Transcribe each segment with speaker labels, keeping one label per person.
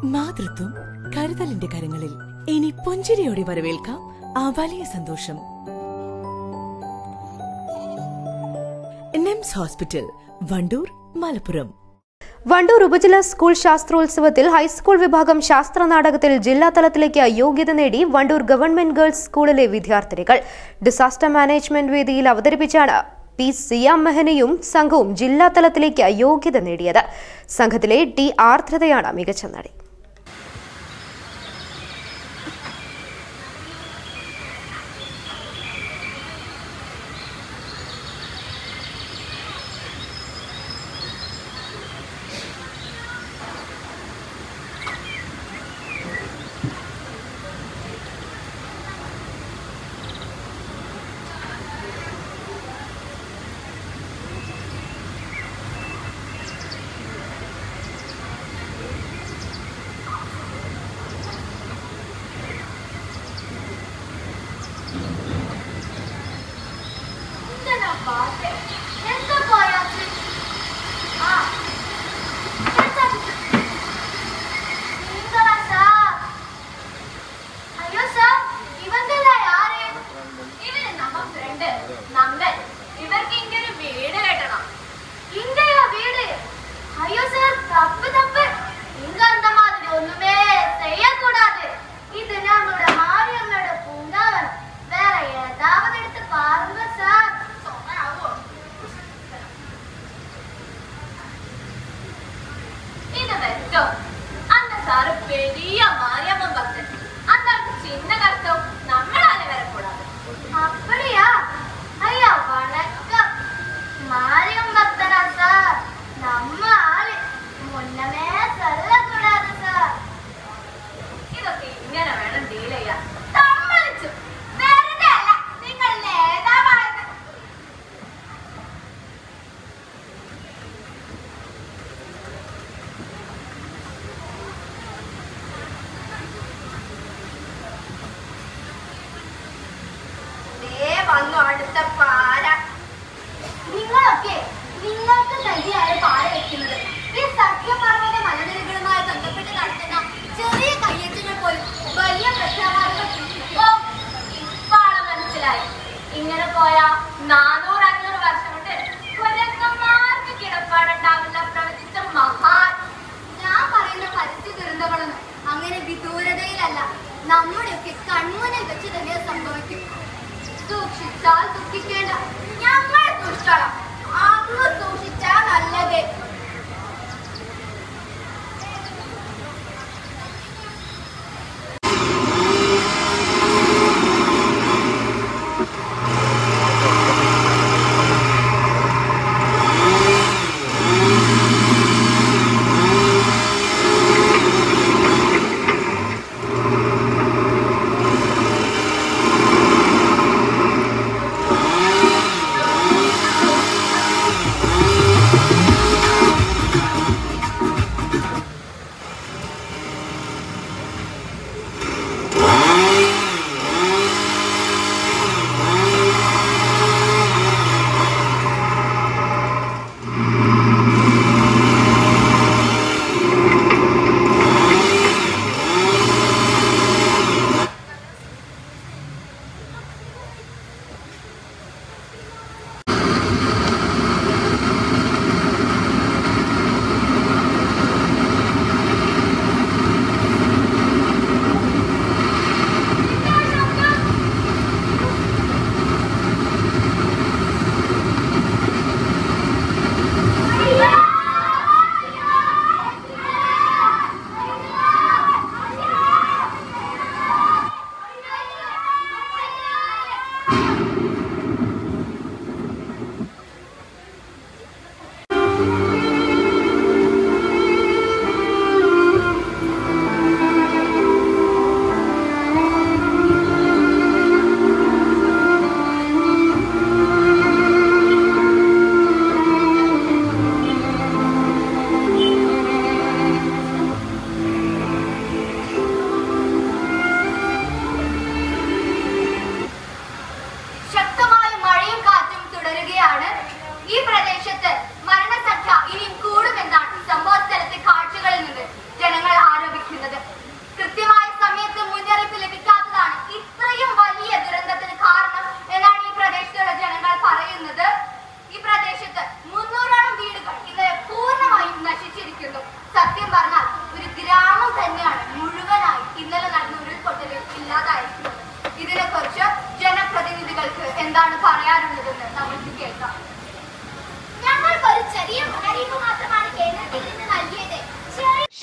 Speaker 1: മാതൃത്വം കരുതലിന്റെ കരങ്ങളിൽ ഇനി പുഞ്ചിരിയോടെ വരവേൽക്കാം ആ വലിയ സന്തോഷം നിംസ് ഹോസ്പിറ്റൽ വണ്ടൂർ മലപ്പുറം
Speaker 2: വണ്ടൂർ ഉപജില്ലാ സ്കൂൾ ശാസ്ത്രോത്സവത്തിൽ ഹൈസ്കൂൾ വിഭാഗം ശാസ്ത്ര നാടകത്തിൽ ജില്ലാതലത്തിലേക്ക് യോഗ്യത നേടി വണ്ടൂർ ഗവൺമെന്റ് ഗേൾസ് സ്കൂളിലെ വിദ്യാർത്ഥിനികൾ ഡിസാസ്റ്റർ മാനേജ്മെന്റ് വേദിയിൽ അവതരിപ്പിച്ചാണ് പി സിയാം മെഹനയും സംഘവും ജില്ലാതലത്തിലേക്ക് യോഗ്യത നേടിയത് സംഘത്തിലെ ടി ആർദ്രതയാണ് മികച്ച നടി
Speaker 3: இந்தனா பாத்து எங்க போயாச்சு ஆ நீங்களா சார் ஐயோ சார் இவங்கெல்லாம் யாரு ഇവര് നമ്മ ഫ്രണ്ട് നന്ദൻ ഇവർക്ക് ഇങ്ങനെ വീട് കെട്ടണം ഇങ്ങനെയാ വീട് അയ്യോ സാർ തപ്പ് തപ്പ് ഇങ്ങ அந்த மாதிரி ஒண்ணுமே செய்யக்கூடாது இது நம்மளோட மாரியம்மோட பூங்காவனம் வேற ஏதாவது எடுத்து பாருங்க சார்
Speaker 4: இது வெட்கம் அந்த சாரு பெரிய மாரியம்மன் பக்தன் அந்த சின்ன கஷ்டம் நம்மளால வரக்கூடாது
Speaker 3: அப்படியா ஐயா வணக்கம் மாரியம் பக்தனா சார் நம்ம ஆளு முன்னமே சொல்லக்கூடாது சார்
Speaker 4: ഇതൊക്കെ ഇങ്ങനെ വേണം ഡീൽ ചെയ്യാൻ
Speaker 3: സമ്മതിച്ചു വെറുതെ അല്ല നിങ്ങൾ നേതാവായത്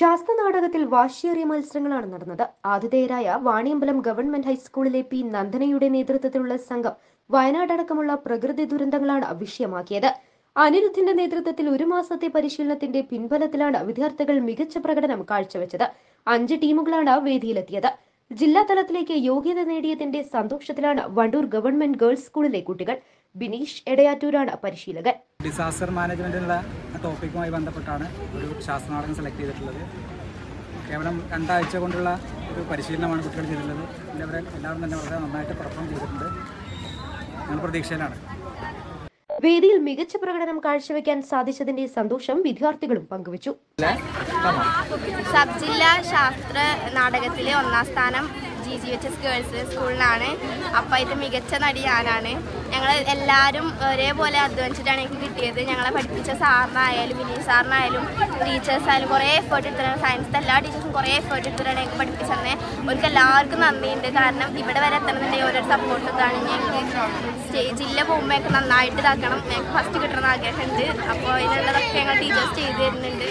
Speaker 2: ശാസ്ത്ര നാടകത്തിൽ വാശിയേറിയ മത്സരങ്ങളാണ് നടന്നത് ആതിഥേയരായ വാണിയമ്പലം ഗവൺമെന്റ് ഹൈസ്കൂളിലെ പി നന്ദനയുടെ നേതൃത്വത്തിലുള്ള സംഘം വയനാട് അടക്കമുള്ള പ്രകൃതി ദുരന്തങ്ങളാണ് വിഷയമാക്കിയത് അനിരുദ്ധിന്റെ നേതൃത്വത്തിൽ ഒരു മാസത്തെ പരിശീലനത്തിന്റെ പിൻബലത്തിലാണ് വിദ്യാർത്ഥികൾ മികച്ച പ്രകടനം കാഴ്ചവെച്ചത് അഞ്ച് ടീമുകളാണ് വേദിയിലെത്തിയത് ജില്ലാ തലത്തിലേക്ക് യോഗ്യത നേടിയതിന്റെ സന്തോഷത്തിലാണ് വണ്ടൂർ ഗവൺമെന്റ് ഗേൾസ് സ്കൂളിലെ കുട്ടികൾ ബിനീഷ് എടയാറ്റൂരാണ് പരിശീലകൻ
Speaker 5: ഡിസാസ്റ്റർ മാനേജ്മെൻറ്റിനുള്ള ടോപ്പിക്കുമായി ബന്ധപ്പെട്ടാണ് ഒരു ശാസ്ത്രനാടകം സെലക്ട് ചെയ്തിട്ടുള്ളത് കേവലം രണ്ടാഴ്ച കൊണ്ടുള്ള ഒരു പരിശീലനമാണ് കുട്ടികൾ ചെയ്തിട്ടുള്ളത് എല്ലാവരെ എല്ലാവരും തന്നെ വളരെ നന്നായിട്ട് പെർഫോം ചെയ്തിട്ടുണ്ട് ഞാൻ പ്രതീക്ഷയിലാണ്
Speaker 2: വേദിയിൽ മികച്ച പ്രകടനം കാഴ്ചവെക്കാൻ സാധിച്ചതിന്റെ സന്തോഷം വിദ്യാർത്ഥികളും പങ്കുവച്ചു
Speaker 3: സബ് ജില്ലാ ശാസ്ത്ര നാടകത്തിലെ ഒന്നാം സ്ഥാനം G G H S girls സ്കൂളിലാണ് അപ്പോൾ ഇത് മികച്ച നടി ഞാനാണ് ഞങ്ങൾ എല്ലാവരും ഒരേപോലെ അധ്വാനിച്ചിട്ടാണ് എനിക്ക് കിട്ടിയത് ഞങ്ങളെ പഠിപ്പിച്ച സാറിനായാലും വിനീത് സാറിനായാലും ടീച്ചേഴ്സായാലും കുറേ എഫേർട്ട് എടുത്തിട്ടാണ് സയൻസിൻ്റെ എല്ലാ ടീച്ചേഴ്സും കുറേ എഫേർട്ട് എടുത്തിട്ടാണ് ഞങ്ങൾക്ക് പഠിപ്പിച്ചതന്നെ അവർക്ക് എല്ലാവർക്കും നന്ദിയുണ്ട് കാരണം ഇവിടെ വരെ എത്തണമെന്നുണ്ടെങ്കിൽ ഓരോ സപ്പോർട്ട് ഇതാണ് ഞങ്ങൾക്ക് സ്റ്റേജില്ല പോകുമ്പോൾ ഞങ്ങൾക്ക് നന്നായിട്ട് ഇതാക്കണം ഞങ്ങൾക്ക് ഫസ്റ്റ് കിട്ടണമെന്ന് ആഗ്രഹമുണ്ട് അപ്പോൾ ഇതിനുള്ളതൊക്കെ ഞങ്ങൾ ടീച്ചേഴ്സ് ചെയ്തു തരുന്നുണ്ട്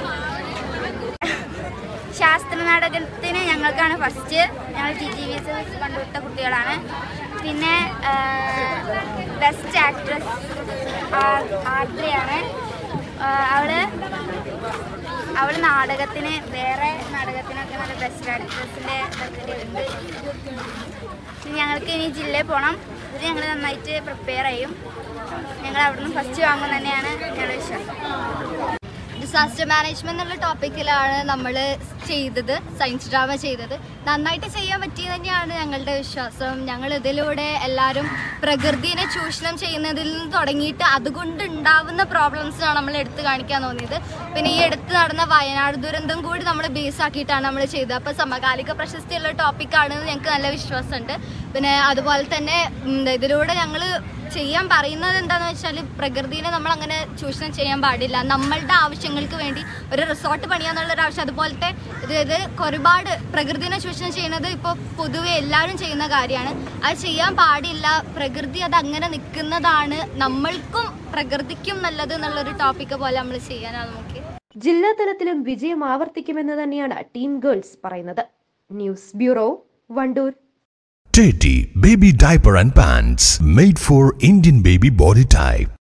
Speaker 3: ശാസ്ത്ര നാടകത്തിന് ഞങ്ങൾക്കാണ് ഫസ്റ്റ് ഞങ്ങൾ ടി ജി വി എസ് കണ്ടുവിട്ട കുട്ടികളാണ് പിന്നെ ബെസ്റ്റ് ആക്ട്രസ് ആർദ്രയാണ് അവള് അവൾ നാടകത്തിന് വേറെ നാടകത്തിനൊക്കെ നല്ല ബെസ്റ്റ് ആക്ട്രസിൻ്റെ ഇതൊക്കെ ഉണ്ട് പിന്നെ ഞങ്ങൾക്ക് ഇനി ജില്ലയിൽ പോകണം ഇത് ഞങ്ങൾ നന്നായിട്ട് പ്രിപ്പയർ ചെയ്യും ഞങ്ങൾ അവിടുന്ന് ഫസ്റ്റ് വാങ്ങും തന്നെയാണ് ഞങ്ങളുടെ വിശ്വാസം
Speaker 6: ഡിസാസ്റ്റർ മാനേജ്മെന്റ് എന്നുള്ള ടോപ്പിക്കിലാണ് നമ്മൾ ചെയ്തത് സയൻസ് ഡ്രാമ ചെയ്തത് നന്നായിട്ട് ചെയ്യാൻ പറ്റിയത് തന്നെയാണ് ഞങ്ങളുടെ വിശ്വാസം ഞങ്ങൾ ഇതിലൂടെ എല്ലാവരും പ്രകൃതിനെ ചൂഷണം ചെയ്യുന്നതിൽ നിന്ന് തുടങ്ങിയിട്ട് അതുകൊണ്ട് ഉണ്ടാവുന്ന പ്രോബ്ലംസാണ് നമ്മൾ എടുത്തു കാണിക്കാൻ തോന്നിയത് പിന്നെ ഈ അടുത്ത് നടന്ന വയനാട് ദുരന്തം കൂടി നമ്മൾ ബേസ് ആക്കിയിട്ടാണ് നമ്മൾ ചെയ്തത് അപ്പോൾ സമകാലിക പ്രശസ്തിയുള്ള ടോപ്പിക്കാണെന്ന് ഞങ്ങൾക്ക് നല്ല വിശ്വാസമുണ്ട് പിന്നെ അതുപോലെ തന്നെ ഉം, ഇതിലൂടെ ഞങ്ങൾ ചെയ്യാൻ പറയുന്നത് എന്താന്ന് വെച്ചാൽ പ്രകൃതിനെ നമ്മൾ അങ്ങനെ ചൂഷണം ചെയ്യാൻ പാടില്ല നമ്മളുടെ ആവശ്യങ്ങൾക്ക് വേണ്ടി ഒരു റിസോർട്ട് പണിയാന്നുള്ള ഒരു ആവശ്യം അതുപോലത്തെ ഇത് ഇത് ഒരുപാട് പ്രകൃതിനെ ചൂഷണം ചെയ്യുന്നത് ഇപ്പോൾ പൊതുവെ എല്ലാവരും ചെയ്യുന്ന കാര്യമാണ് അത് ചെയ്യാൻ പാടില്ല പ്രകൃതി അത് അങ്ങനെ നിൽക്കുന്നതാണ് നമ്മൾക്കും പ്രകൃതിക്കും നല്ലത് എന്നുള്ളൊരു ടോപ്പിക്ക് പോലെ നമ്മൾ ചെയ്യാനാണ് നമുക്ക്
Speaker 2: ജില്ലാ തലത്തിലും വിജയം ആവർത്തിക്കുമെന്ന് തന്നെയാണ് ടീം ഗേൾസ് പറയുന്നത് news bureau Wandoor
Speaker 7: Teddy Baby Diaper and Pants made for Indian baby body type.